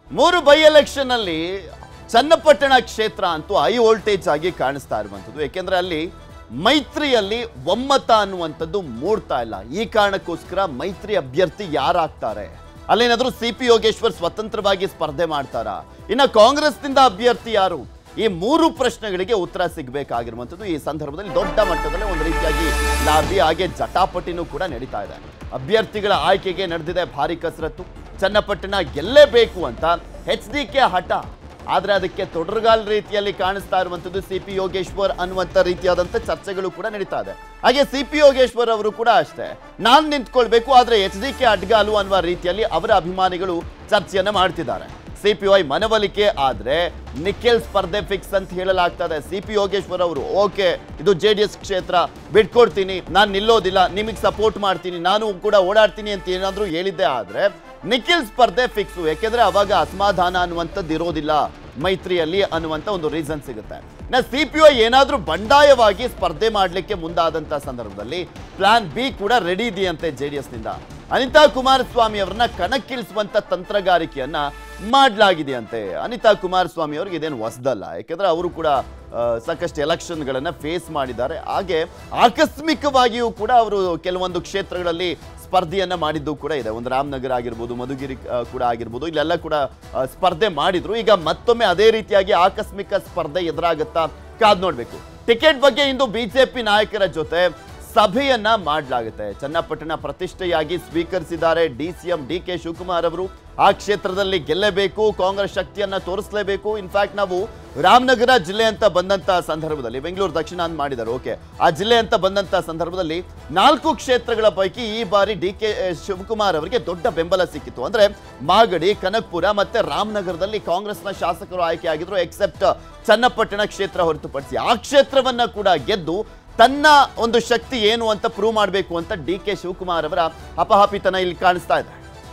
ಮೂರು by election ಅಲ್ಲಿ ಚನ್ನಪಟ್ಟಣ ಕ್ಷೇತ್ರ ಅಂತೂ ಹೈ ವೋಲ್ಟೇಜ್ ಆಗಿ ಕಾಣಿಸ್ತಾ ಇರುವಂಥದ್ದು ಯಾಕೆಂದ್ರೆ ಅಲ್ಲಿ ಮೈತ್ರಿಯಲ್ಲಿ ಒಮ್ಮತ ಅನ್ನುವಂಥದ್ದು ಮೂಡ್ತಾ ಇಲ್ಲ ಈ ಕಾರಣಕ್ಕೋಸ್ಕರ ಮೈತ್ರಿ ಅಭ್ಯರ್ಥಿ ಯಾರಾಗ್ತಾರೆ ಅಲ್ಲೇನಾದ್ರೂ ಸಿ ಪಿ ಯೋಗೇಶ್ವರ್ ಸ್ವತಂತ್ರವಾಗಿ ಸ್ಪರ್ಧೆ ಮಾಡ್ತಾರಾ ಇನ್ನು ಕಾಂಗ್ರೆಸ್ನಿಂದ ಅಭ್ಯರ್ಥಿ ಯಾರು ಈ ಮೂರು ಪ್ರಶ್ನೆಗಳಿಗೆ ಉತ್ತರ ಸಿಗಬೇಕಾಗಿರುವಂಥದ್ದು ಈ ಸಂದರ್ಭದಲ್ಲಿ ದೊಡ್ಡ ಮಟ್ಟದಲ್ಲಿ ಒಂದು ರೀತಿಯಾಗಿ ಲಾಬಿ ಹಾಗೆ ಜಟಾಪಟಿನೂ ಕೂಡ ನಡೀತಾ ಇದೆ ಅಭ್ಯರ್ಥಿಗಳ ಆಯ್ಕೆಗೆ ನಡೆದಿದೆ ಭಾರಿ ಕಸರತ್ತು ಚನ್ನಪಟ್ಟಣ ಗೆಲ್ಲೇಬೇಕು ಅಂತ ಎಚ್ ಡಿ ಕೆ ಹಠ ಆದ್ರೆ ಅದಕ್ಕೆ ತೊಡರುಗಾಲ್ ರೀತಿಯಲ್ಲಿ ಕಾಣಿಸ್ತಾ ಇರುವಂತದ್ದು ಸಿ ಪಿ ಯೋಗೇಶ್ವರ್ ಅನ್ನುವಂತ ರೀತಿಯಾದಂತ ಚರ್ಚೆಗಳು ಕೂಡ ನಡೀತಾ ಇದೆ ಹಾಗೆ ಸಿ ಪಿ ಯೋಗೇಶ್ವರ್ ಅವರು ಕೂಡ ಅಷ್ಟೇ ನಾನ್ ನಿಂತ್ಕೊಳ್ಬೇಕು ಆದ್ರೆ ಎಚ್ ಡಿ ಕೆ ಅಡ್ಗಾಲು ಅನ್ನುವ ರೀತಿಯಲ್ಲಿ ಅವರ ಅಭಿಮಾನಿಗಳು ಚರ್ಚೆಯನ್ನ ಮಾಡ್ತಿದ್ದಾರೆ ಸಿ ಪಿ ಐ ಮನವೊಲಿಕೆ ಆದ್ರೆ ನಿಖಿಲ್ ಸ್ಪರ್ಧೆ ಫಿಕ್ಸ್ ಅಂತ ಹೇಳಲಾಗ್ತದೆ ಸಿ ಪಿ ಯೋಗೇಶ್ವರ್ ಅವರು ಓಕೆ ಇದು ಜೆ ಡಿ ಎಸ್ ಕ್ಷೇತ್ರ ಬಿಟ್ಕೊಡ್ತೀನಿ ನಾನು ನಿಲ್ಲೋದಿಲ್ಲ ನಿಮಗೆ ಸಪೋರ್ಟ್ ಮಾಡ್ತೀನಿ ನಾನು ಕೂಡ ಓಡಾಡ್ತೀನಿ ಅಂತ ಏನಾದರೂ ಹೇಳಿದ್ದೆ ಆದ್ರೆ ನಿಖಿಲ್ ಸ್ಪರ್ಧೆ ಫಿಕ್ಸು ಯಾಕೆಂದ್ರೆ ಅವಾಗ ಅಸಮಾಧಾನ ಅನ್ನುವಂಥದ್ದು ಇರೋದಿಲ್ಲ ಮೈತ್ರಿಯಲ್ಲಿ ಅನ್ನುವಂಥ ಒಂದು ರೀಸನ್ ಸಿಗುತ್ತೆ ನಾ ಸಿ ಪಿ ಐ ಏನಾದರೂ ಬಂಡಾಯವಾಗಿ ಸ್ಪರ್ಧೆ ಮಾಡಲಿಕ್ಕೆ ಮುಂದಾದಂಥ ಸಂದರ್ಭದಲ್ಲಿ ಪ್ಲಾನ್ ಬಿ ಕೂಡ ರೆಡಿ ಇದೆಯಂತೆ ಜೆ ಡಿ ಎಸ್ನಿಂದ ಅನಿತಾ ಕುಮಾರಸ್ವಾಮಿ ಅವರನ್ನ ಕಣಕ್ಕಿಳಿಸುವಂತ ತಂತ್ರಗಾರಿಕೆಯನ್ನ ಮಾಡಲಾಗಿದೆಯಂತೆ ಅನಿತಾ ಕುಮಾರಸ್ವಾಮಿ ಅವ್ರಿಗೆ ಇದೇನು ಹೊಸದಲ್ಲ ಯಾಕೆಂದ್ರೆ ಅವರು ಕೂಡ ಆ, ಸಾಕಷ್ಟು ಎಲೆಕ್ಷನ್ಗಳನ್ನ ಫೇಸ್ ಮಾಡಿದ್ದಾರೆ ಹಾಗೆ ಆಕಸ್ಮಿಕವಾಗಿಯೂ ಕೂಡ ಅವರು ಕೆಲವೊಂದು ಕ್ಷೇತ್ರಗಳಲ್ಲಿ ಸ್ಪರ್ಧೆಯನ್ನ ಮಾಡಿದ್ದು ಕೂಡ ಇದೆ ಒಂದು ರಾಮನಗರ ಆಗಿರ್ಬೋದು ಮಧುಗಿರಿ ಆ, ಕೂಡ ಆಗಿರ್ಬೋದು ಇಲ್ಲೆಲ್ಲ ಕೂಡ ಆ, ಸ್ಪರ್ಧೆ ಮಾಡಿದ್ರು ಈಗ ಮತ್ತೊಮ್ಮೆ ಅದೇ ರೀತಿಯಾಗಿ ಆಕಸ್ಮಿಕ ಸ್ಪರ್ಧೆ ಎದುರಾಗುತ್ತಾ ಕಾದ್ ನೋಡ್ಬೇಕು ಟಿಕೆಟ್ ಬಗ್ಗೆ ಇಂದು ಬಿಜೆಪಿ ನಾಯಕರ ಜೊತೆ ಸಭೆಯನ್ನ ಮಾಡಲಾಗುತ್ತೆ ಚನ್ನಪಟ್ಟಣ ಪ್ರತಿಷ್ಠೆಯಾಗಿ ಸ್ವೀಕರಿಸಿದ್ದಾರೆ D C M D K Shivakumar ಅವರು ಆ ಕ್ಷೇತ್ರದಲ್ಲಿ ಗೆಲ್ಲಬೇಕು ಕಾಂಗ್ರೆಸ್ ಶಕ್ತಿಯನ್ನ ತೋರಿಸಲೇಬೇಕು ಇನ್ಫ್ಯಾಕ್ಟ್ ನಾವು ರಾಮನಗರ ಜಿಲ್ಲೆ ಅಂತ ಬಂದಂತ ಸಂದರ್ಭದಲ್ಲಿ ಬೆಂಗಳೂರು ದಕ್ಷಿಣ ಅಂತ ಮಾಡಿದ್ದಾರೆ ಓಕೆ ಆ ಜಿಲ್ಲೆ ಅಂತ ಬಂದಂತ ಸಂದರ್ಭದಲ್ಲಿ ನಾಲ್ಕು ಕ್ಷೇತ್ರಗಳ ಪೈಕಿ ಈ ಬಾರಿ ಡಿ ಕೆ ಶಿವಕುಮಾರ್ ಅವರಿಗೆ ದೊಡ್ಡ ಬೆಂಬಲ ಸಿಕ್ಕಿತ್ತು ಅಂದ್ರೆ ಮಾಗಡಿ ಕನಕಪುರ ಮತ್ತೆ ರಾಮನಗರದಲ್ಲಿ ಕಾಂಗ್ರೆಸ್ನ ಶಾಸಕರು ಆಯ್ಕೆ ಆಗಿದ್ರು ಎಕ್ಸೆಪ್ಟ್ ಚನ್ನಪಟ್ಟಣ ಕ್ಷೇತ್ರ ಹೊರತುಪಡಿಸಿ ಆ ಕ್ಷೇತ್ರವನ್ನ ಕೂಡ ಗೆದ್ದು ತನ್ನ ಒಂದು ಶಕ್ತಿ ಏನು ಅಂತ ಪ್ರೂವ್ ಮಾಡಬೇಕು ಅಂತ ಡಿ ಕೆ ಶಿವಕುಮಾರ್ ಅವರ ಹಪಹಪಿತನ ಇಲ್ಲಿ ಕಾಣಿಸ್ತಾ ಇದೆ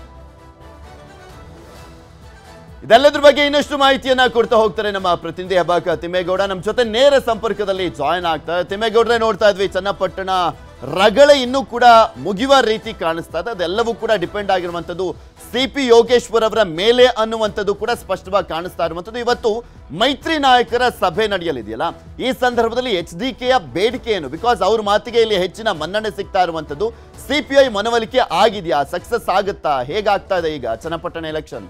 ಇದೆಲ್ಲದ್ರ ಬಗ್ಗೆ ಇನ್ನಷ್ಟು ಮಾಹಿತಿಯನ್ನ ಕೊಡ್ತಾ ಹೋಗ್ತಾರೆ ನಮ್ಮ ಪ್ರತಿನಿಧಿ ಹಬ್ಬಾಕ ತಿಮ್ಮೇಗೌಡ ನಮ್ಮ ಜೊತೆ ನೇರ ಸಂಪರ್ಕದಲ್ಲಿ ಜಾಯ್ನ್ ಆಗ್ತಾರೆ ತಿಮ್ಮೇಗೌಡ್ರೆ ನೋಡ್ತಾ ಇದ್ವಿ ಚನ್ನಪಟ್ಟಣ ರಗಳೆ ಇನ್ನೂ ಕೂಡ ಮುಗಿಯುವ ರೀತಿ ಕಾಣಿಸ್ತಾ ಇದೆ ಅದೆಲ್ಲವೂ ಕೂಡ ಡಿಪೆಂಡ್ ಆಗಿರುವಂಥದ್ದು ಸಿ ಪಿ ಯೋಗೇಶ್ವರ್ ಅವರ ಮೇಲೆ ಅನ್ನುವಂಥದ್ದು ಕೂಡ ಸ್ಪಷ್ಟವಾಗಿ ಕಾಣಿಸ್ತಾ ಇರುವಂಥದ್ದು ಇವತ್ತು ಮೈತ್ರಿ ನಾಯಕರ ಸಭೆ ನಡೆಯಲಿದೆಯಲ್ಲ ಈ ಸಂದರ್ಭದಲ್ಲಿ ಎಚ್ ಡಿ ಕೆಯ ಬೇಡಿಕೆ ಏನು ಬಿಕಾಸ್ ಅವ್ರ ಮಾತಿಗೆ ಇಲ್ಲಿ ಹೆಚ್ಚಿನ ಮನ್ನಣೆ ಸಿಗ್ತಾ ಇರುವಂಥದ್ದು ಸಿ ಪಿ ಐ ಮನವೊಲಿಕೆ ಆಗಿದೆಯಾ ಸಕ್ಸಸ್ ಆಗುತ್ತಾ ಹೇಗಾಗ್ತಾ ಇದೆ ಈಗ ಚನ್ನಪಟ್ಟಣ ಎಲೆಕ್ಷನ್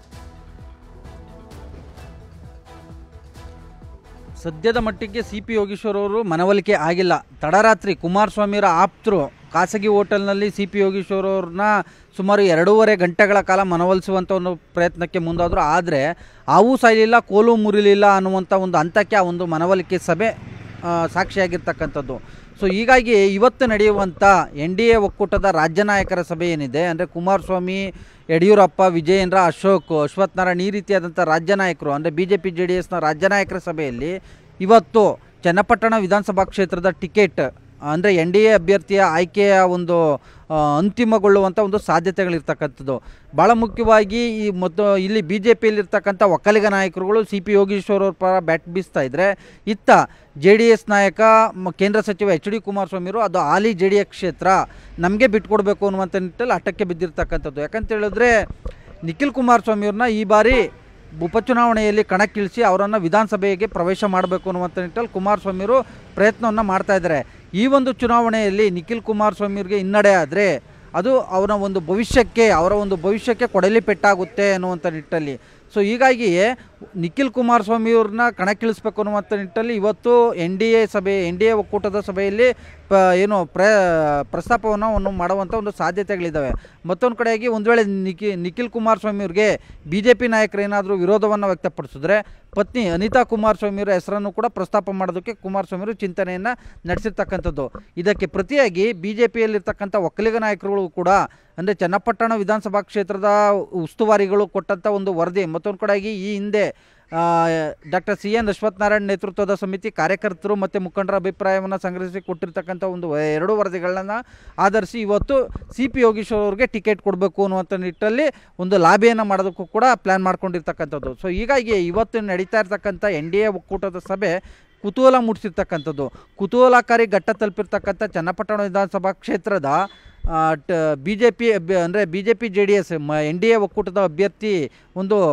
ಸದ್ಯದ ಮಟ್ಟಿಗೆ ಸಿ ಪಿ ಯೋಗೇಶ್ವರ್ ಅವರು ಮನವೊಲಿಕೆ ಆಗಿಲ್ಲ ತಡರಾತ್ರಿ ಕುಮಾರಸ್ವಾಮಿಯವರ ಆಪ್ತರು ಖಾಸಗಿ ಹೋಟೆಲ್ನಲ್ಲಿ ಸಿ ಪಿ ಯೋಗೇಶ್ವರ್ ಅವ್ರನ್ನ ಸುಮಾರು ಎರಡೂವರೆ ಗಂಟೆಗಳ ಕಾಲ ಮನವೊಲಿಸುವಂಥ ಒಂದು ಪ್ರಯತ್ನಕ್ಕೆ ಮುಂದಾದರು ಆದರೆ ಆವೂ ಸಾಯಲಿಲ್ಲ ಕೋಲು ಮುರಿಲಿಲ್ಲ ಅನ್ನುವಂಥ ಒಂದು ಹಂತಕ್ಕೆ ಆ ಒಂದು ಮನವೊಲಿಕೆ ಸಭೆ ಆ, ಸಾಕ್ಷಿಯಾಗಿರ್ತಕ್ಕಂಥದ್ದು ಸೊ ಹೀಗಾಗಿ ಇವತ್ತು ನಡೆಯುವಂಥ ಎನ್ ಡಿ ಎ ಒಕ್ಕೂಟದ ರಾಜ್ಯ ನಾಯಕರ ಸಭೆ ಏನಿದೆ ಅಂದರೆ ಕುಮಾರಸ್ವಾಮಿ ಯಡಿಯೂರಪ್ಪ ವಿಜಯೇಂದ್ರ ಅಶೋಕ್ ಅಶ್ವಥ್ ನಾರಾಯಣ್ ಈ ರೀತಿಯಾದಂಥ ರಾಜ್ಯ ನಾಯಕರು ಅಂದರೆ B J P J D ಎಸ್ನ ರಾಜ್ಯ ನಾಯಕರ ಸಭೆಯಲ್ಲಿ ಇವತ್ತು ಚನ್ನಪಟ್ಟಣ ವಿಧಾನಸಭಾ ಕ್ಷೇತ್ರದ ಟಿಕೆಟ್ ಅಂದರೆ ಎನ್ ಡಿ ಎ ಅಭ್ಯರ್ಥಿಯ ಆಯ್ಕೆಯ ಒಂದು ಆ, ಅಂತಿಮಗೊಳ್ಳುವಂಥ ಒಂದು ಸಾಧ್ಯತೆಗಳಿರ್ತಕ್ಕಂಥದ್ದು ಭಾಳ ಮುಖ್ಯವಾಗಿ ಈ ಮತ್ತು ಇಲ್ಲಿ ಬಿ ಜೆ ಪಿಯಲ್ಲಿರ್ತಕ್ಕಂಥ ಒಕ್ಕಲಿಗ ನಾಯಕರುಗಳು ಸಿ ಪಿ ಯೋಗೇಶ್ವರ್ ಅವ್ರ ಪರ ಬ್ಯಾಟ್ ಬೀಸ್ತಾ ಇದ್ದರೆ ಇತ್ತ ಜೆ ಡಿ ಎಸ್ ನಾಯಕ ಮ- ಕೇಂದ್ರ ಸಚಿವ ಎಚ್ ಡಿ ಕುಮಾರಸ್ವಾಮಿರು ಅದು ಹಾಲಿ ಜೆ ಡಿ ಎಸ್ ಕ್ಷೇತ್ರ ನಮಗೆ ಬಿಟ್ಕೊಡ್ಬೇಕು ಅನ್ನುವಂಥ ನಿಟ್ಟಲ್ಲಿ ಹಠಕ್ಕೆ ಬಿದ್ದಿರ್ತಕ್ಕಂಥದ್ದು ಯಾಕಂತ ಹೇಳಿದ್ರೆ ನಿಖಿಲ್ ಕುಮಾರಸ್ವಾಮಿಯವ್ರನ್ನ ಈ ಬಾರಿ ಉಪಚುನಾವಣೆಯಲ್ಲಿ ಕಣಕ್ಕಿಳಿಸಿ ಅವರನ್ನು ವಿಧಾನಸಭೆಗೆ ಪ್ರವೇಶ ಮಾಡಬೇಕು ಅನ್ನುವಂಥ ನಿಟ್ಟಲ್ಲಿ ಕುಮಾರಸ್ವಾಮಿಯವರು ಪ್ರಯತ್ನವನ್ನು ಮಾಡ್ತಾ ಇದ್ದಾರೆ ಈ ಒಂದು ಚುನಾವಣೆಯಲ್ಲಿ ನಿಖಿಲ್ ಕುಮಾರಸ್ವಾಮಿಯವ್ರಿಗೆ ಹಿನ್ನಡೆ ಆದರೆ ಅದು ಅವರ ಒಂದು ಭವಿಷ್ಯಕ್ಕೆ ಅವರ ಒಂದು ಭವಿಷ್ಯಕ್ಕೆ ಕೊಡಲಿ ಪೆಟ್ಟಾಗುತ್ತೆ ಅನ್ನುವಂಥ ನಿಟ್ಟಲ್ಲಿ ಸೊ ಹೀಗಾಗಿ ನಿಖಿಲ್ ಕುಮಾರಸ್ವಾಮಿಯವ್ರನ್ನ ಕಣಕ್ಕಿಳಿಸ್ಬೇಕು ಅನ್ನುವಂಥ ನಿಟ್ಟಲ್ಲಿ ಇವತ್ತು ಎನ್ ಡಿ ಎ ಸಭೆ ಎನ್ ಡಿ ಎ ಒಕ್ಕೂಟದ ಸಭೆಯಲ್ಲಿ ಪ ಏನು ಪ್ರ ಪ್ರಸ್ತಾಪವನ್ನು ಒಂದು ಮಾಡುವಂಥ ಒಂದು ಸಾಧ್ಯತೆಗಳಿದ್ದಾವೆ ಮತ್ತೊಂದು ಕಡೆಯಾಗಿ ಒಂದು ವೇಳೆ ನಿಖಿ ನಿಖಿಲ್ ಕುಮಾರಸ್ವಾಮಿ ಅವ್ರಿಗೆ ಬಿ ಜೆ ಪಿ ನಾಯಕರು ಏನಾದರೂ ವಿರೋಧವನ್ನು ವ್ಯಕ್ತಪಡಿಸಿದ್ರೆ ಪತ್ನಿ ಅನಿತಾ ಕುಮಾರಸ್ವಾಮಿಯವರ ಹೆಸರನ್ನು ಕೂಡ ಪ್ರಸ್ತಾಪ ಮಾಡೋದಕ್ಕೆ ಕುಮಾರಸ್ವಾಮಿಯವರು ಚಿಂತನೆಯನ್ನು ನಡೆಸಿರ್ತಕ್ಕಂಥದ್ದು ಇದಕ್ಕೆ ಪ್ರತಿಯಾಗಿ ಬಿ ಜೆ ಪಿಯಲ್ಲಿರ್ತಕ್ಕಂಥ ಒಕ್ಕಲಿಗ ನಾಯಕರುಗಳು ಕೂಡ ಅಂದರೆ ಚನ್ನಪಟ್ಟಣ ವಿಧಾನಸಭಾ ಕ್ಷೇತ್ರದ ಉಸ್ತುವಾರಿಗಳು ಕೊಟ್ಟಂಥ ಒಂದು ವರದಿ ಮತ್ತೊಂದು ಕಡೆಯಾಗಿ ಈ ಹಿಂದೆ ಡಾಕ್ಟರ್ ಸಿ ಎನ್ ಅಶ್ವತ್ಥನಾರಾಯಣ್ ನೇತೃತ್ವದ ಸಮಿತಿ ಕಾರ್ಯಕರ್ತರು ಮತ್ತು ಮುಖಂಡರ ಅಭಿಪ್ರಾಯವನ್ನು ಸಂಗ್ರಹಿಸಿ ಕೊಟ್ಟಿರ್ತಕ್ಕಂಥ ಒಂದು ವ- ಎರಡು ವರದಿಗಳನ್ನು ಆಧರಿಸಿ ಇವತ್ತು ಸಿ ಪಿ ಯೋಗೇಶ್ವರ್ ಅವ್ರಿಗೆ ಟಿಕೆಟ್ ಕೊಡಬೇಕು ಅನ್ನುವಂಥ ನಿಟ್ಟಲ್ಲಿ ಒಂದು ಲಾಬಿಯನ್ನು ಮಾಡೋದಕ್ಕೂ ಕೂಡ ಪ್ಲ್ಯಾನ್ ಮಾಡ್ಕೊಂಡಿರ್ತಕ್ಕಂಥದ್ದು ಸೊ ಹೀಗಾಗಿ ಇವತ್ತು ನಡೀತಾ ಇರ್ತಕ್ಕಂಥ ಎನ್ ಡಿ ಎ ಒಕ್ಕೂಟದ ಸಭೆ ಕುತೂಹಲ ಮೂಡಿಸಿರ್ತಕ್ಕಂಥದ್ದು ಕುತೂಹಲಕಾರಿ ಘಟ್ಟ ತಲುಪಿರ್ತಕ್ಕಂಥ ಚನ್ನಪಟ್ಟಣ ವಿಧಾನಸಭಾ ಕ್ಷೇತ್ರದ ಬಿ ಜೆ ಪಿ ಅಂದರೆ B J P J D S N D A ಒಕ್ಕೂಟದ ಅಭ್ಯರ್ಥಿ ಒಂದು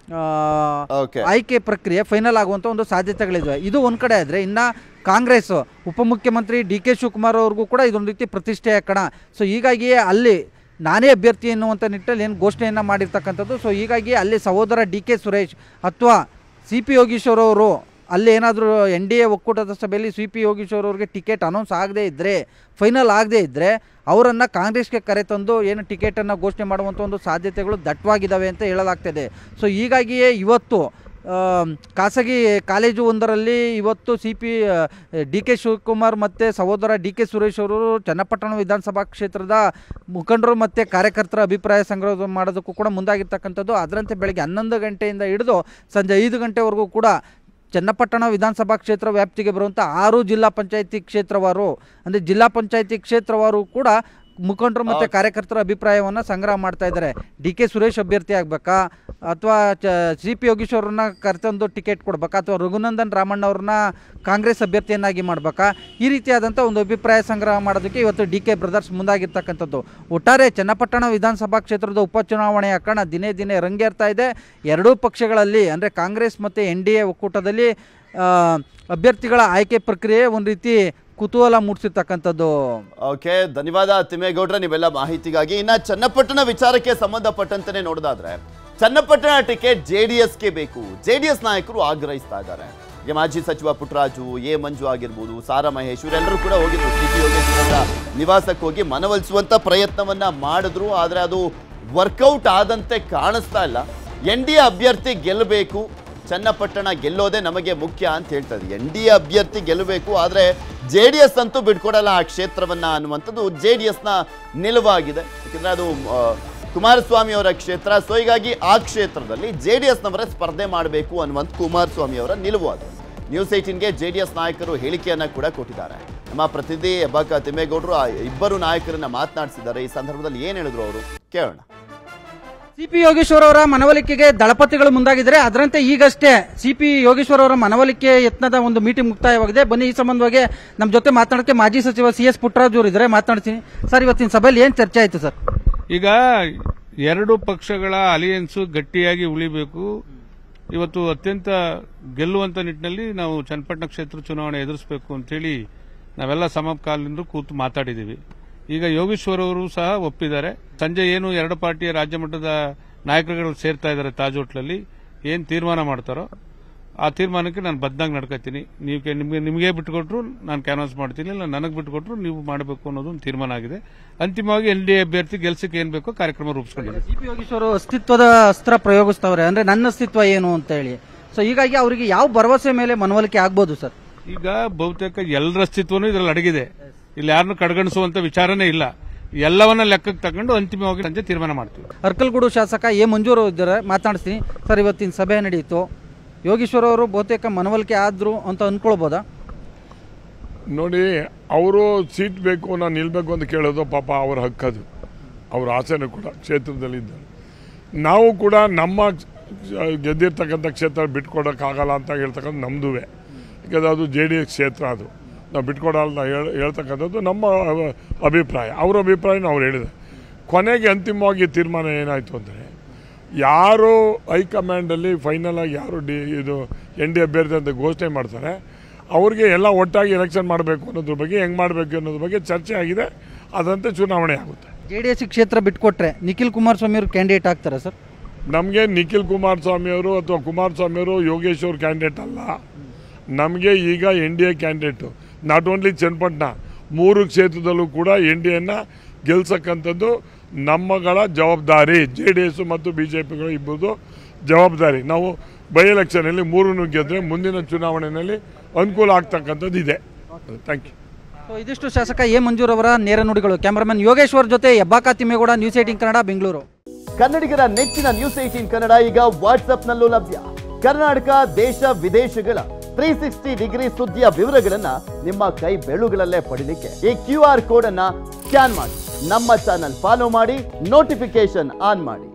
ಆ, Okay. ಆಯ್ಕೆ ಪ್ರಕ್ರಿಯೆ ಫೈನಲ್ ಆಗುವಂಥ ಒಂದು ಸಾಧ್ಯತೆಗಳಿವೆ ಇದು ಒಂದು ಕಡೆ ಆದರೆ ಇನ್ನು ಕಾಂಗ್ರೆಸ್ ಉಪಮುಖ್ಯಮಂತ್ರಿ ಡಿ ಕೆ ಶಿವಕುಮಾರ್ ಅವ್ರಿಗೂ ಕೂಡ ಇದೊಂದು ರೀತಿ ಪ್ರತಿಷ್ಠೆಯ ಕಣ ಸೊ ಹೀಗಾಗಿಯೇ ಅಲ್ಲಿ ನಾನೇ ಅಭ್ಯರ್ಥಿ ಎನ್ನುವಂಥ ನಿಟ್ಟಲ್ಲಿ ಏನು ಘೋಷಣೆಯನ್ನು ಮಾಡಿರ್ತಕ್ಕಂಥದ್ದು ಸೊ ಹೀಗಾಗಿ ಅಲ್ಲಿ ಸಹೋದರ ಡಿ ಕೆ ಸುರೇಶ್ ಅಥವಾ ಸಿ ಪಿ ಯೋಗೀಶ್ವರ್ ಅವರು ಅಲ್ಲಿ ಏನಾದರೂ ಎನ್ ಡಿ ಎ ಒಕ್ಕೂಟದ ಸಭೆಯಲ್ಲಿ ಸಿ ಪಿ ಯೋಗೀಶ್ವರ್ ಅವ್ರಿಗೆ ಟಿಕೆಟ್ ಅನೌನ್ಸ್ ಆಗದೇ ಇದ್ದರೆ ಫೈನಲ್ ಆಗದೇ ಇದ್ದರೆ ಅವರನ್ನು ಕಾಂಗ್ರೆಸ್ಗೆ ಕರೆತಂದು ಏನು ಟಿಕೆಟನ್ನು ಘೋಷಣೆ ಮಾಡುವಂಥ ಒಂದು ಸಾಧ್ಯತೆಗಳು ದಟ್ಟವಾಗಿದ್ದಾವೆ ಅಂತ ಹೇಳಲಾಗ್ತಿದೆ ಸೊ ಹೀಗಾಗಿಯೇ ಇವತ್ತು ಆ, ಖಾಸಗಿ ಕಾಲೇಜು ಒಂದರಲ್ಲಿ ಇವತ್ತು C P D K Shivakumar ಮತ್ತು ಸಹೋದರ ಡಿ ಕೆ ಸುರೇಶ್ ಅವರು ಚನ್ನಪಟ್ಟಣ ವಿಧಾನಸಭಾ ಕ್ಷೇತ್ರದ ಮುಖಂಡರು ಮತ್ತು ಕಾರ್ಯಕರ್ತರ ಅಭಿಪ್ರಾಯ ಸಂಗ್ರಹ ಮಾಡೋದಕ್ಕೂ ಕೂಡ ಮುಂದಾಗಿರ್ತಕ್ಕಂಥದ್ದು ಅದರಂತೆ ಬೆಳಗ್ಗೆ ಹನ್ನೊಂದು ಗಂಟೆಯಿಂದ ಹಿಡಿದು ಸಂಜೆ ಐದು ಗಂಟೆವರೆಗೂ ಕೂಡ ಚನ್ನಪಟ್ಟಣ ವಿಧಾನಸಭಾ ಕ್ಷೇತ್ರ ವ್ಯಾಪ್ತಿಗೆ ಬರುವಂಥ ಆರು ಜಿಲ್ಲಾ ಪಂಚಾಯಿತಿ ಕ್ಷೇತ್ರವಾರು ಅಂದರೆ ಜಿಲ್ಲಾ ಪಂಚಾಯಿತಿ ಕ್ಷೇತ್ರವಾರು ಕೂಡ ಮುಖಂಡರು ಮತ್ತು ಕಾರ್ಯಕರ್ತರ ಅಭಿಪ್ರಾಯವನ್ನು ಸಂಗ್ರಹ ಮಾಡ್ತಾ ಇದ್ದಾರೆ ಡಿ ಕೆ ಸುರೇಶ್ ಅಭ್ಯರ್ಥಿ ಆಗಬೇಕಾ ಅಥವಾ ಚ ಸಿ ಪಿ ಯೋಗೀಶ್ವರನ್ನ ಕರೆತಂದು ಟಿಕೆಟ್ ಕೊಡ್ಬೇಕಾ ಅಥವಾ ರಘುನಂದನ್ ರಾಮಣ್ಣ ಅವ್ರನ್ನ ಕಾಂಗ್ರೆಸ್ ಅಭ್ಯರ್ಥಿಯನ್ನಾಗಿ ಮಾಡಬೇಕಾ ಈ ರೀತಿಯಾದಂಥ ಒಂದು ಅಭಿಪ್ರಾಯ ಸಂಗ್ರಹ ಮಾಡೋದಕ್ಕೆ ಇವತ್ತು ಡಿ ಕೆ ಬ್ರದರ್ಸ್ ಮುಂದಾಗಿರ್ತಕ್ಕಂಥದ್ದು ಒಟ್ಟಾರೆ ಚನ್ನಪಟ್ಟಣ ವಿಧಾನಸಭಾ ಕ್ಷೇತ್ರದ ಉಪಚುನಾವಣೆಯ ಕಣ ದಿನೇ ದಿನೇ ರಂಗೇರ್ತಾ ಇದೆ ಎರಡೂ ಪಕ್ಷಗಳಲ್ಲಿ ಅಂದರೆ ಕಾಂಗ್ರೆಸ್ ಮತ್ತು ಎನ್ ಡಿ ಎ ಒಕ್ಕೂಟದಲ್ಲಿ ಆ, ಅಭ್ಯರ್ಥಿಗಳ ಆಯ್ಕೆ ಪ್ರಕ್ರಿಯೆ ಒಂದು ರೀತಿ ಕುತೂಹಲ ಮೂಡಿಸಿರ್ತಕ್ಕಂಥದ್ದು ಓಕೆ ಧನ್ಯವಾದ ತಿಮ್ಮೇಗೌಡ್ರೆ ನೀವೆಲ್ಲ ಮಾಹಿತಿಗಾಗಿ ಇನ್ನ ಚನ್ನಪಟ್ಟಣ ವಿಚಾರಕ್ಕೆ ಸಂಬಂಧಪಟ್ಟಂತೆ ನೋಡೋದಾದ್ರೆ ಚನ್ನಪಟ್ಟಣ ಟಿಕೆಟ್ ಜೆ ಡಿ ಎಸ್ಗೆ ಬೇಕು ಜೆ ಡಿ ಎಸ್ ನಾಯಕರು ಆಗ್ರಹಿಸ್ತಾ ಇದ್ದಾರೆ ಈಗ ಮಾಜಿ ಸಚಿವ ಪುಟ್ಟರಾಜು ಎ ಮಂಜು ಆಗಿರ್ಬೋದು ಸಾರಾ ಮಹೇಶ್ ಇವರೆಲ್ಲರೂ ಕೂಡ ಹೋಗಿದ್ರು ಸಿ ಪಿ ಯೋಗೇಶ್ವರ ನಿವಾಸಕ್ಕೆ ಹೋಗಿ ಮನವೊಲಿಸುವಂತ ಪ್ರಯತ್ನವನ್ನ ಮಾಡಿದ್ರು ಆದ್ರೆ ಅದು ವರ್ಕೌಟ್ ಆದಂತೆ ಕಾಣಿಸ್ತಾ ಇಲ್ಲ ಎನ್ ಡಿ ಎ ಅಭ್ಯರ್ಥಿ ಗೆಲ್ಲಬೇಕು ಚನ್ನಪಟ್ಟಣ ಗೆಲ್ಲೋದೇ ನಮಗೆ ಮುಖ್ಯ ಅಂತ ಹೇಳ್ತದೆ ಎನ್ ಡಿ ಎ ಅಭ್ಯರ್ಥಿ ಗೆಲ್ಲಬೇಕು ಆದರೆ ಜೆ ಡಿ ಎಸ್ ಅಂತೂ ಬಿಟ್ಕೊಡಲ್ಲ ಆ ಕ್ಷೇತ್ರವನ್ನ ಅನ್ನುವಂಥದ್ದು ಜೆ ಡಿ ಎಸ್ನ ನಿಲುವಾಗಿದೆ ಯಾಕಂದ್ರೆ ಅದು ಆ, ಕುಮಾರಸ್ವಾಮಿ ಅವರ ಕ್ಷೇತ್ರ ಸೊ ಹೀಗಾಗಿ ಆ ಕ್ಷೇತ್ರದಲ್ಲಿ ಜೆ ಡಿ ಎಸ್ನವರೇ ಸ್ಪರ್ಧೆ ಮಾಡಬೇಕು ಅನ್ನುವಂಥ ಕುಮಾರಸ್ವಾಮಿ ಅವರ ನಿಲುವು ಅದು ನ್ಯೂಸ್ ಏಟೀನ್ಗೆ ಜೆ ಡಿ ಎಸ್ ನಾಯಕರು ಹೇಳಿಕೆಯನ್ನ ಕೂಡ ಕೊಟ್ಟಿದ್ದಾರೆ ನಮ್ಮ ಪ್ರತಿನಿಧಿ ಹೆಬ್ಬಾಕ ತಿಮ್ಮೇಗೌಡರು ಆ ಇಬ್ಬರು ನಾಯಕರನ್ನ ಮಾತನಾಡಿಸಿದ್ದಾರೆ ಈ ಸಂದರ್ಭದಲ್ಲಿ ಏನು ಹೇಳಿದ್ರು ಅವರು ಕೇಳೋಣ ಸಿ ಪಿ ಯೋಗೇಶ್ವರ್ ಅವರ ಮನವೊಲಿಕೆಗೆ ದಳಪತಿಗಳು ಮುಂದಾಗಿದ್ದಾರೆ ಅದರಂತೆ ಈಗಷ್ಟೇ ಸಿ ಪಿ ಯೋಗೇಶ್ವರ್ ಅವರ ಮನವೊಲಿಕೆ ಯತ್ನದ ಒಂದು ಮೀಟಿಂಗ್ ಮುಕ್ತಾಯವಾಗಿದೆ ಬನ್ನಿ ಈ ಸಂಬಂಧವಾಗಿ ನಮ್ಮ ಜೊತೆ ಮಾತನಾಡಕ್ಕೆ ಮಾಜಿ ಸಚಿವ ಸಿ ಎಸ್ ಪುಟ್ಟರಾಜು ಅವರು ಇದ್ದಾರೆ ಮಾತನಾಡ್ತೀನಿ ಸರ್ ಇವತ್ತಿನ ಸಭೆಯಲ್ಲಿ ಏನು ಚರ್ಚೆ ಆಯಿತು ಸರ್ ಈಗ ಎರಡು ಪಕ್ಷಗಳ ಅಲಿಯನ್ಸ್ ಗಟ್ಟಿಯಾಗಿ ಉಳಿಬೇಕು ಇವತ್ತು ಅತ್ಯಂತ ಗೆಲ್ಲುವಂತ ನಿಟ್ಟಿನಲ್ಲಿ ನಾವು ಚನ್ನಪಟ್ಟಣ ಕ್ಷೇತ್ರ ಚುನಾವಣೆ ಎದುರಿಸಬೇಕು ಅಂತೇಳಿ ನಾವೆಲ್ಲ ಸಮಕಾಲದಿಂದ ಕೂತು ಮಾತಾಡಿದ್ದೀವಿ ಈಗ ಯೋಗೇಶ್ವರ್ ಅವರು ಸಹ ಒಪ್ಪಿದ್ದಾರೆ ಸಂಜೆ ಏನು ಎರಡು ಪಾರ್ಟಿಯ ರಾಜ್ಯ ಮಟ್ಟದ ನಾಯಕರುಗಳು ಸೇರ್ತಾ ಇದ್ದಾರೆ ತಾಜ್ ಹೋಟ್ಲಲ್ಲಿ ಏನ್ ತೀರ್ಮಾನ ಮಾಡ್ತಾರೋ ಆ ತೀರ್ಮಾನಕ್ಕೆ ನಾನು ಬದ್ಧಾಗಿ ನಡ್ಕೊತೀನಿ ನೀವು ಕೆ- ನಿಮ್ಗೆ ನಿಮಗೆ ಬಿಟ್ಕೊಟ್ರು ನಾನು ಕ್ಯಾನ್ವಾಸ್ ಮಾಡ್ತೀನಿ ಇಲ್ಲ ನನಗೆ ಬಿಟ್ಕೊಟ್ರು ನೀವು ಮಾಡಬೇಕು ಅನ್ನೋದು ಒಂದು ತೀರ್ಮಾನ ಆಗಿದೆ ಅಂತಿಮವಾಗಿ ಎನ್ ಡಿ ಎ ಅಭ್ಯರ್ಥಿ ಗೆಲ್ಸಕ್ಕೆ ಏನ್ ಬೇಕೋ ಕಾರ್ಯಕ್ರಮ ರೂಪಿಸ್ಕೊಂಡಿದೆ ಸಿ ಪಿ ಯೋಗೇಶ್ವರ್ ಅಸ್ತಿತ್ವದ ಅಸ್ತ್ರ ಪ್ರಯೋಗಿಸ್ತವ್ರೆ ಅಂದ್ರೆ ನನ್ನ ಅಸ್ತಿತ್ವ ಏನು ಅಂತ ಹೇಳಿ ಸೊ ಹೀಗಾಗಿ ಅವರಿಗೆ ಯಾವ ಭರವಸೆ ಮೇಲೆ ಮನವೊಲಿಕೆ ಆಗ್ಬೋದು ಸರ್ ಈಗ ಬಹುತೇಕ ಎಲ್ಲರ ಅಸ್ತಿತ್ವನೂ ಇದರಲ್ಲಿ ಅಡಗಿದೆ ಇಲ್ಲಿ ಯಾರನ್ನು ಕಡೆಗಣಿಸುವಂತ ವಿಚಾರನೇ ಇಲ್ಲ ಎಲ್ಲವನ್ನ ಲೆಕ್ಕಕ್ಕೆ ತಗೊಂಡು ಅಂತಿಮವಾಗಿ ಸಂಜೆ ತೀರ್ಮಾನ ಮಾಡ್ತೀವಿ ಅರ್ಕಲ್ಗೂಡು ಶಾಸಕ ಎ ಮಂಜೂರು ಇದ್ದಾರೆ ಮಾತನಾಡಿಸ್ತೀನಿ ಸರ್ ಇವತ್ತಿನ ಸಭೆ ನಡೆಯಿತು ಯೋಗೇಶ್ವರ್ ಅವರು ಬಹುತೇಕ ಮನವೊಲಿಕೆ ಆದ್ರು ಅಂತ ಅನ್ಕೊಳ್ಬೋದಾ ನೋಡಿ ಅವರು ಸೀಟ್ ಬೇಕು ನಾನು ನಿಲ್ಬೇಕು ಅಂತ ಕೇಳೋದು ಪಾಪ ಅವ್ರ ಹಕ್ಕದು ಅವ್ರ ಆಸೆನೂ ಕೂಡ ಕ್ಷೇತ್ರದಲ್ಲಿ ಇದ್ದಾರೆ ನಾವು ಕೂಡ ನಮ್ಮ ಗೆದ್ದಿರ್ತಕ್ಕಂಥ ಕ್ಷೇತ್ರ ಬಿಟ್ಕೊಡೋಕ್ಕಾಗಲ್ಲ ಅಂತ ಹೇಳ್ತಕ್ಕಂಥ ನಮ್ಮದುವೆ ಯಾಕಂದ್ರೆ ಅದು ಜೆ ಡಿ ಎಸ್ ಕ್ಷೇತ್ರ ಅದು ನಾವು ಬಿಟ್ಕೊಡಲ್ಲ ಹೇಳ್ ಹೇಳ್ತಕ್ಕಂಥದ್ದು ನಮ್ಮ ಅವ- ಅಭಿಪ್ರಾಯ ಅವ್ರ ಅಭಿಪ್ರಾಯನ ಅವ್ರು ಹೇಳಿದೆ ಕೊನೆಗೆ ಅಂತಿಮವಾಗಿ ತೀರ್ಮಾನ ಏನಾಯಿತು ಅಂದರೆ ಯಾರು ಹೈಕಮಾಂಡಲ್ಲಿ ಫೈನಲ್ ಆಗಿ ಯಾರು ಡಿ ಇದು ಎನ್ ಡಿ ಅಭ್ಯರ್ಥಿ ಅಂತ ಘೋಷಣೆ ಮಾಡ್ತಾರೆ ಅವ್ರಿಗೆ ಎಲ್ಲ ಒಟ್ಟಾಗಿ ಎಲೆಕ್ಷನ್ ಮಾಡಬೇಕು ಅನ್ನೋದ್ರ ಬಗ್ಗೆ ಹೆಂಗೆ ಮಾಡಬೇಕು ಅನ್ನೋದ್ರ ಬಗ್ಗೆ ಚರ್ಚೆ ಆಗಿದೆ ಅದಂತೆ ಚುನಾವಣೆ ಆಗುತ್ತೆ ಜೆ ಡಿ ಎಸ್ ಕ್ಷೇತ್ರ ಬಿಟ್ಕೊಟ್ರೆ ನಿಖಿಲ್ ಕುಮಾರಸ್ವಾಮಿ ಅವರು ಕ್ಯಾಂಡಿಡೇಟ್ ಆಗ್ತಾರಾ ಸರ್ ನಮಗೆ ನಿಖಿಲ್ ಕುಮಾರಸ್ವಾಮಿ ಅವರು ಅಥವಾ ಕುಮಾರಸ್ವಾಮಿ ಅವರು ಯೋಗೇಶ್ ಅವ್ರ ಕ್ಯಾಂಡಿಡೇಟ್ ಅಲ್ಲ ನಮಗೆ ಈಗ N D A candidate not only Channapatna ಮೂರು ಕ್ಷೇತ್ರದಲ್ಲೂ ಕೂಡ ಎನ್ ಡಿ ಎನ್ನ ಗೆಲ್ಸಕ್ಕಂಥದ್ದು ನಮ್ಮಗಳ ಜವಾಬ್ದಾರಿ ಜೆ ಡಿ ಎಸ್ ಮತ್ತು ಬಿ ಜೆ ಪಿಗಳು ಇಬ್ಬರದು ಜವಾಬ್ದಾರಿ ನಾವು ಬೈ ಎಲೆಕ್ಷನಲ್ಲಿ ಮೂರನ್ನು ಗೆದ್ದರೆ ಮುಂದಿನ ಚುನಾವಣೆಯಲ್ಲಿ ಅನುಕೂಲ ಆಗ್ತಕ್ಕಂಥದ್ದು ಇದೆ ಥ್ಯಾಂಕ್ ಯು ಸೊ ಇದಿಷ್ಟು ಶಾಸಕ ಎ ಮಂಜೂರ್ ಅವರ ನೇರ ನುಡಿಗಳು ಕ್ಯಾಮರಾಮನ್ ಯೋಗೇಶ್ವರ್ ಜೊತೆ ಹೆಬ್ಬಾಕ ತಿಮ್ಮೇಗೌಡ ನ್ಯೂಸ್ ಏಟಿನ್ ಕನ್ನಡ ಬೆಂಗಳೂರು ಕನ್ನಡಿಗರ ನೆಚ್ಚಿನ ನ್ಯೂಸ್ ಏಟೀನ್ ಕನ್ನಡ ಈಗ ವಾಟ್ಸ್ಆಪ್ನಲ್ಲೂ ಲಭ್ಯ ಕರ್ನಾಟಕ ದೇಶ ವಿದೇಶಗಳ ತ್ರೀ ಸಿಕ್ಸ್ಟಿ ಡಿಗ್ರಿ ಸುದ್ದಿಯ ವಿವರಗಳನ್ನ ನಿಮ್ಮ ಕೈ ಬೆಳುಗಳಲ್ಲೇ ಪಡಿಲಿಕ್ಕೆ ಈ ಕ್ಯೂ ಆರ್ ಕೋಡ್ ಅನ್ನ ಸ್ಕ್ಯಾನ್ ಮಾಡಿ ನಮ್ಮ ಚಾನಲ್ ಫಾಲೋ ಮಾಡಿ ನೋಟಿಫಿಕೇಶನ್ ಆನ್ ಮಾಡಿ